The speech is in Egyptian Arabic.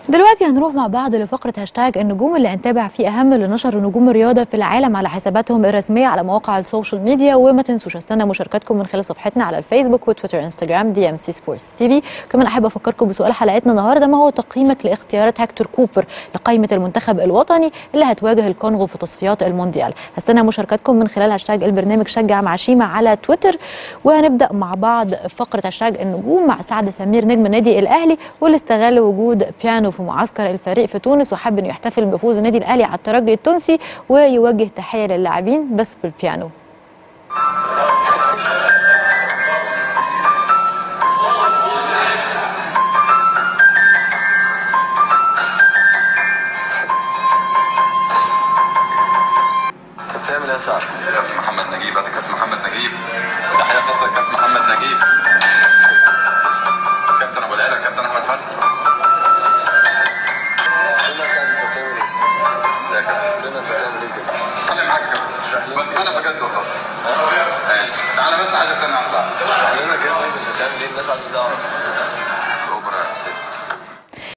دلوقتي هنروح مع بعض لفقرة هاشتاج النجوم اللي هنتابع فيه أهم اللي نشر نجوم الرياضة في العالم على حساباتهم الرسمية على مواقع السوشيال ميديا وما تنسوش استنى مشاركاتكم من خلال صفحتنا على الفيسبوك وتويتر انستجرام دي ام سي سبورتس تي في كمان أحب أفكركم بسؤال حلقتنا النهاردة ما هو تقييمك لاختيارات هكتور كوبر لقائمة المنتخب الوطني اللي هتواجه الكونغو في تصفيات المونديال هستنى مشاركاتكم من خلال هاشتاج البرنامج شجع مع شيما على تويتر وهنبدأ مع بعض فقرة هاشتاج النجوم مع سعد سمير نجم النادي الأهلي واللي استغل وجود بيانو في معسكر الفريق في تونس وحب انه يحتفل بفوز النادي الاهلي على الترجي التونسي ويوجه تحيه للاعبين بس بالبيانو انت بتعمل ايه يا سعد؟ كابتن محمد نجيب هذا كابتن محمد نجيب تحيه خاصه لكابتن محمد نجيب كابتن ابو العلا كابتن احمد فتحي قول لنا يا سعد انت بتعمل ايه؟ يا كابتن قول لنا انت بتعمل ايه كده؟ خلي معاك يا كابتن بس انا بجد والله ماشي تعالى بس عايز اسمع واحده اشرح لنا كده طيب انت بتعمل ايه الناس عايزه تعرف